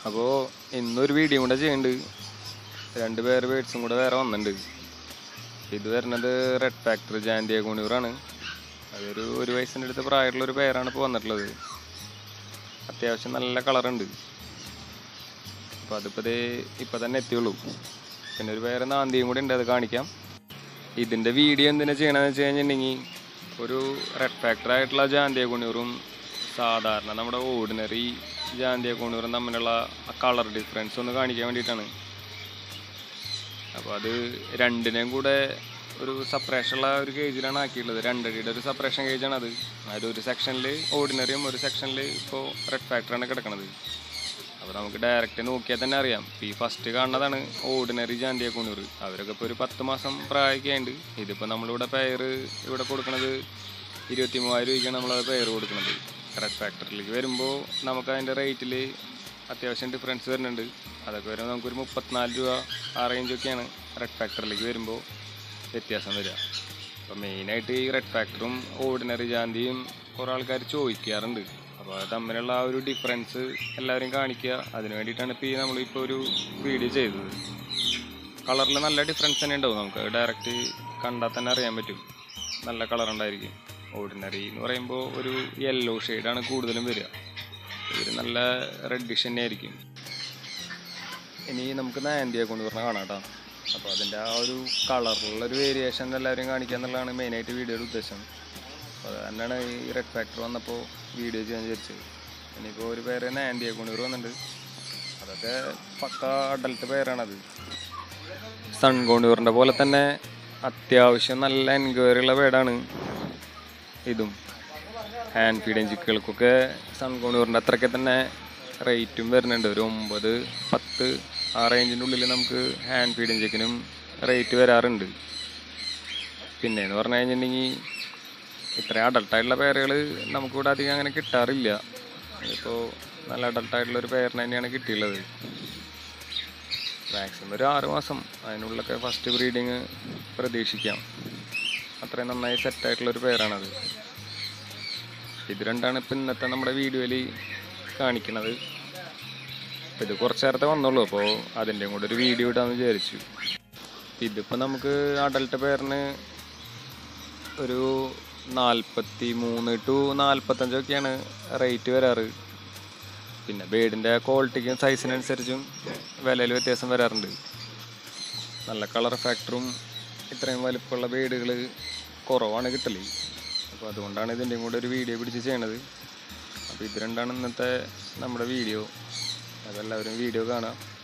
അപ്പോൾ ഇന്നൊരു വീഡിയോ കൂടെ ചെയ്യുന്നുണ്ട് രണ്ട് പേര് ബേഡ്സും കൂടെ വേറെ വന്നിട്ടുണ്ട് ഇത് വരുന്നത് റെഡ് ഫാക്ടർ ജാൻഡിയ കുണിയൂറാണ് അതൊരു ഒരു വയസ്സിൻ്റെ അടുത്ത് പ്രായമുള്ള ഒരു പേരാണ് ഇപ്പോൾ വന്നിട്ടുള്ളത് അത്യാവശ്യം നല്ല കളറുണ്ട് അപ്പോൾ അതിപ്പോൾ ദേ ഇപ്പം തന്നെ എത്തിയുള്ളൂ പിന്നെ ഒരു വേറെ നാന്തിയും കൂടി ഉണ്ട് അത് കാണിക്കാം ഇതിൻ്റെ വീഡിയോ എന്തിനാ ചെയ്യണമെന്ന് വെച്ച് കഴിഞ്ഞിട്ടുണ്ടെങ്കിൽ ഒരു റെഡ് ഫാക്ടർ ആയിട്ടുള്ള ജാന്തിയ കുണിയൂറും സാധാരണ നമ്മുടെ ഓർഡിനറി ജാന്തിയ കുണിയൂറും തമ്മിലുള്ള ആ കളർ ഡിഫറൻസ് ഒന്ന് കാണിക്കാൻ വേണ്ടിയിട്ടാണ് അപ്പോൾ അത് രണ്ടിനെയും കൂടെ ഒരു സെപ്പറേഷനുള്ള ഒരു കേജിലാണ് ആക്കിയിട്ടുള്ളത് രണ്ടടിയുടെ ഒരു സെപ്പറേഷൻ കേജാണ് അത് അതായത് ഒരു സെക്ഷനിൽ ഓർഡിനറിയും ഒരു സെക്ഷനിൽ ഇപ്പോൾ റെഡ് ഫാക്ടറാണ് കിടക്കുന്നത് അപ്പോൾ നമുക്ക് ഡയറക്റ്റ് നോക്കിയാൽ തന്നെ അറിയാം ഇപ്പം ഈ ഫസ്റ്റ് കാണുന്നതാണ് ഓർഡിനറി ജാന്തിയ കുണൂർ അവരൊക്കെ ഇപ്പോൾ ഒരു പത്ത് മാസം പ്രായമൊക്കെ ഉണ്ട് ഇതിപ്പോൾ നമ്മളിവിടെ പെയർ ഇവിടെ കൊടുക്കുന്നത് ഇരുപത്തി മൂവായിരം രൂപയ്ക്കാണ് നമ്മളത് പെയർ കൊടുക്കുന്നത് റെഡ് ഫാക്ടറിയിലേക്ക് വരുമ്പോൾ നമുക്ക് അതിൻ്റെ റേറ്റിൽ അത്യാവശ്യം ഡിഫറൻസ് വരുന്നുണ്ട് അതൊക്കെ വരുമ്പോൾ നമുക്കൊരു മുപ്പത്തിനാല് രൂപ ആ റേഞ്ചൊക്കെയാണ് റെഡ് ഫാക്ടറിലേക്ക് വരുമ്പോൾ വ്യത്യാസം വരിക അപ്പോൾ മെയിനായിട്ട് ഈ റെഡ് ഫാക്ടറും ഓർഡിനറി ജാന്തിയും കുറേ ആൾക്കാർ ചോദിക്കാറുണ്ട് അപ്പോൾ അത് തമ്മിലുള്ള ആ ഒരു ഡിഫറൻസ് എല്ലാവരും കാണിക്കുക അതിന് വേണ്ടിയിട്ടാണ് ഇപ്പോൾ ഈ നമ്മളിപ്പോൾ ഒരു വീഡിയോ ചെയ്തത് കളറിൽ നല്ല ഡിഫറൻസ് തന്നെ ഉണ്ടാവും നമുക്ക് ഡയറക്റ്റ് കണ്ടാൽ തന്നെ അറിയാൻ പറ്റും നല്ല കളർ ഉണ്ടായിരിക്കും ഓർഡിനറി എന്ന് പറയുമ്പോൾ ഒരു യെല്ലോ ഷെയ്ഡാണ് കൂടുതലും വരിക ഇവർ നല്ല റെഡിഷ് തന്നെ ആയിരിക്കും ഇനി നമുക്ക് നാന്തിയെ കൊണ്ട് പറഞ്ഞാൽ കാണാം കേട്ടോ അപ്പോൾ അതിൻ്റെ ആ ഒരു കളറിലുള്ള ഒരു വേരിയേഷൻ എല്ലാവരും കാണിക്കുക എന്നുള്ളതാണ് മെയിനായിട്ട് വീഡിയോയുടെ ഉദ്ദേശം അപ്പോൾ അത് തന്നെയാണ് ഈ റെഡ് ഫാക്ടർ വന്നപ്പോൾ വീഡിയോ ചെയ്യാൻ വിചാരിച്ചത് ഇനിയിപ്പോൾ ഒരു പേര് നാന്തിയെ കൊണ്ടൂർ വന്നിട്ടുണ്ട് അതൊക്കെ പക്ക അഡൽട്ട് പേരാണത് സൺ കോണ്ടൂറിൻ്റെ പോലെ തന്നെ അത്യാവശ്യം നല്ല എൻക്വയറി ഉള്ള പേടാണ് ഇതും ഹാൻഡ് ഫീഡിങ് ചിക്കുകൾക്കൊക്കെ സൺ കോണ്ടൂറിൻ്റെ അത്രയ്ക്ക് തന്നെ റേറ്റും വരുന്നുണ്ട് ഒരു ഒമ്പത് പത്ത് ആ റേഞ്ചിൻ്റെ ഉള്ളിൽ നമുക്ക് ഹാൻഡ് ഫീഡിങ് ചിക്കനും റേറ്റ് വരാറുണ്ട് പിന്നെ എന്ന് പറഞ്ഞു കഴിഞ്ഞിട്ടുണ്ടെങ്കിൽ ഇത്രയും അഡൾട്ടായിട്ടുള്ള പേരുകൾ നമുക്കിവിടെ അധികം അങ്ങനെ കിട്ടാറില്ല ഇപ്പോൾ നല്ല അഡൾട്ടായിട്ടുള്ള ഒരു പേരിന് തന്നെയാണ് കിട്ടിയുള്ളത് മാക്സിമം ഒരു ആറ് മാസം അതിനുള്ളിലൊക്കെ ഫസ്റ്റ് ബ്രീഡിങ് പ്രതീക്ഷിക്കാം അത്രയും നന്നായി സെറ്റായിട്ടുള്ളൊരു പേരാണത് ഇത് രണ്ടാണ് ഇപ്പം ഇന്നത്തെ നമ്മുടെ വീഡിയോയിൽ കാണിക്കണത് ഇപ്പം ഇത് കുറച്ച് നേരത്തെ വന്നുള്ളൂ അപ്പോൾ അതിൻ്റെയും കൂടെ ഒരു വീഡിയോ ഇടാമെന്ന് വിചാരിച്ചു ഇതിപ്പോൾ നമുക്ക് അഡൽട്ട് പേരിന് ഒരു നാൽപ്പത്തി മൂന്ന് ടു നാൽപ്പത്തഞ്ചൊക്കെയാണ് റേറ്റ് വരാറ് പിന്നെ ബേഡിൻ്റെ ക്വാളിറ്റിക്കും സൈസിനനുസരിച്ചും വിലയിൽ വ്യത്യാസം വരാറുണ്ട് നല്ല കളർ ഫാക്ടറും ഇത്രയും വലിപ്പമുള്ള ബേഡുകൾ കുറവാണ് കിട്ടല് അപ്പോൾ അതുകൊണ്ടാണ് ഇതിൻ്റെയും കൂടെ ഒരു വീഡിയോ പിടിച്ച് ചെയ്യണത് അപ്പോൾ ഇത് രണ്ടാണ് ഇന്നത്തെ നമ്മുടെ വീഡിയോ അതെല്ലാവരും വീഡിയോ കാണാം